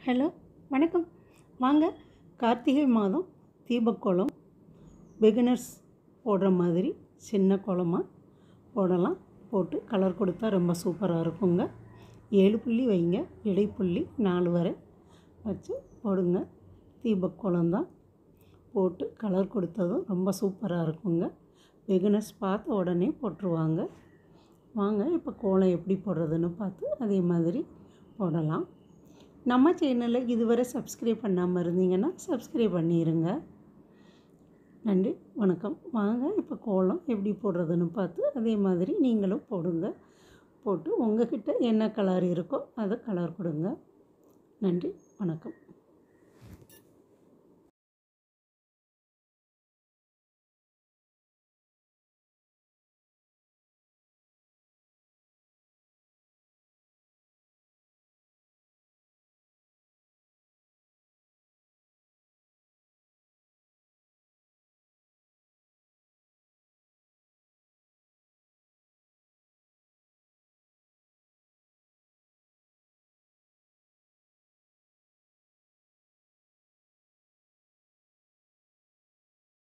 hello வணக்கம் வாங்க கார்த்திகை மாதம் தீபக்கோலம் பிகினர்ஸ் போடுற மாதிரி சின்ன கோலமாக போடலாம் போட்டு கலர் கொடுத்தா ரொம்ப சூப்பராக இருக்குங்க ஏழு புள்ளி வைங்க இடைப்புள்ளி நாலு வரை வச்சு போடுங்க தீபக்கோலம் தான் போட்டு கலர் கொடுத்ததும் ரொம்ப சூப்பராக இருக்குங்க பிகினர்ஸ் பார்த்த உடனே போட்டுருவாங்க வாங்க இப்போ கோலம் எப்படி போடுறதுன்னு பார்த்து அதே மாதிரி போடலாம் நம்ம சேனலை இதுவரை சப்ஸ்கிரைப் பண்ணாமல் இருந்தீங்கன்னா சப்ஸ்கிரைப் பண்ணிடுங்க நன்றி வணக்கம் வாங்க இப்போ கோலம் எப்படி போடுறதுன்னு பார்த்து அதே மாதிரி நீங்களும் போடுங்க போட்டு உங்ககிட்ட என்ன கலர் இருக்கோ அதை கலர் கொடுங்க நன்றி வணக்கம்